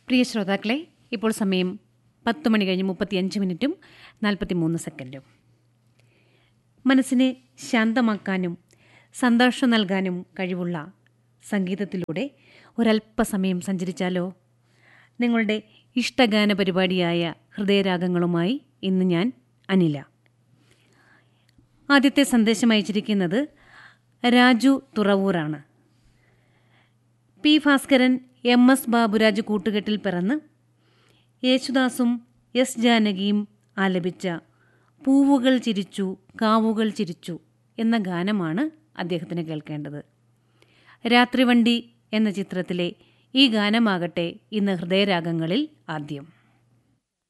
പ്രിയ ശ്രോതാക്കളെ ഇപ്പോൾ സമയം പത്ത് മണി കഴിഞ്ഞ് മുപ്പത്തിയഞ്ച് മിനിറ്റും നാൽപ്പത്തി മൂന്ന് സെക്കൻഡും മനസ്സിനെ ശാന്തമാക്കാനും സന്തോഷം നൽകാനും കഴിവുള്ള സംഗീതത്തിലൂടെ ഒരല്പസമയം സഞ്ചരിച്ചാലോ നിങ്ങളുടെ ഇഷ്ടഗാന പരിപാടിയായ ഹൃദയരാഗങ്ങളുമായി ഇന്ന് ഞാൻ അനില ആദ്യത്തെ സന്ദേശം അയച്ചിരിക്കുന്നത് രാജു തുറവൂറാണ് P Bhaskaran M S Baburaj കൂട്ടുകെട്ടിൽ പിറന്ന് യേശുദാസും എസ് ജാനകിയും ആലപിച്ച പൂവുകൾ ചിരിച്ചു കാവുകൾ ചിരിച്ചു എന്ന ഗാനമാണ് അദ്ദേഹത്തിന് കേൾക്കേണ്ടത് രാത്രിവണ്ടി എന്ന ചിത്രത്തിലെ ഈ ഗാനമാകട്ടെ ഇന്ന് ഹൃദയരാഗങ്ങളിൽ ആദ്യം